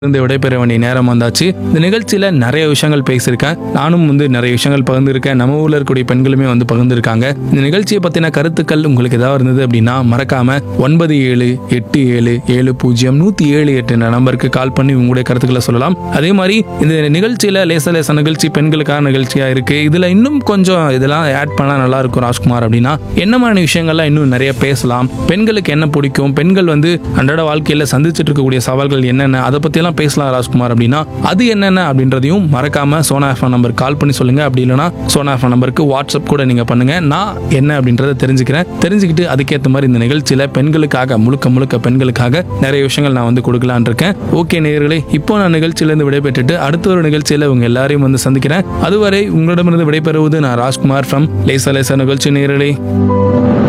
இருந்து விடைபெற வேண்டிய நேரம் வந்தாச்சு இந்த நிகழ்ச்சியில நிறைய விஷயங்கள் பேசியிருக்கேன் நானும் வந்து நிறைய விஷயங்கள் பகிர்ந்திருக்கேன் நம்ம ஊர்ல இருக்கக்கூடிய பெண்களுமே வந்து பகிர்ந்திருக்காங்க இந்த நிகழ்ச்சியை பத்தின கருத்துக்கள் உங்களுக்கு ஏதாவது இருந்தது அப்படின்னா மறக்காம ஒன்பது ஏழு எட்டு ஏழு ஏழு பூஜ்ஜியம் நூத்தி ஏழு எட்டு என்ற நம்பருக்கு கால் பண்ணி உங்களுடைய கருத்துக்களை சொல்லலாம் அதே மாதிரி இந்த நிகழ்ச்சியில லேச லேச நிகழ்ச்சி பெண்களுக்கான நிகழ்ச்சியா இருக்கு இதுல இன்னும் கொஞ்சம் இதெல்லாம் ஆட் பண்ணா நல்லா இருக்கும் ராஜ்குமார் அப்படின்னா என்ன மாதிரி விஷயங்கள்லாம் இன்னும் நிறைய பேசலாம் பெண்களுக்கு என்ன பிடிக்கும் பெண்கள் வந்து அன்றாட வாழ்க்கையில சந்திச்சுட்டு இருக்கக்கூடிய சவால்கள் என்னென்ன அதை பத்தி எல்லாம் பேசலாம் ராஜ்குமார் அப்படின்னா அது என்னென்ன அப்படின்றதையும் மறக்காம சோனா எஃப்எம் நம்பர் கால் பண்ணி சொல்லுங்க அப்படி இல்லைன்னா சோனா எஃப்எம் நம்பருக்கு வாட்ஸ்அப் கூட நீங்க பண்ணுங்க நான் என்ன அப்படின்றத தெரிஞ்சுக்கிறேன் தெரிஞ்சுக்கிட்டு அதுக்கேற்ற மாதிரி இந்த நிகழ்ச்சியில பெண்களுக்காக முழுக்க முழுக்க பெண்களுக்காக நிறைய விஷயங்கள் நான் வந்து கொடுக்கலான் இருக்கேன் ஓகே நேயர்களே இப்போ நான் நிகழ்ச்சியிலேருந்து விடைபெற்றுட்டு அடுத்த ஒரு நிகழ்ச்சியில உங்க எல்லாரையும் வந்து சந்திக்கிறேன் அதுவரை உங்களிடமிருந்து விடைபெறுவது நான் ராஜ்குமார் ஃப்ரம் லேசா லேசா நிகழ்ச்சி நேயர்களே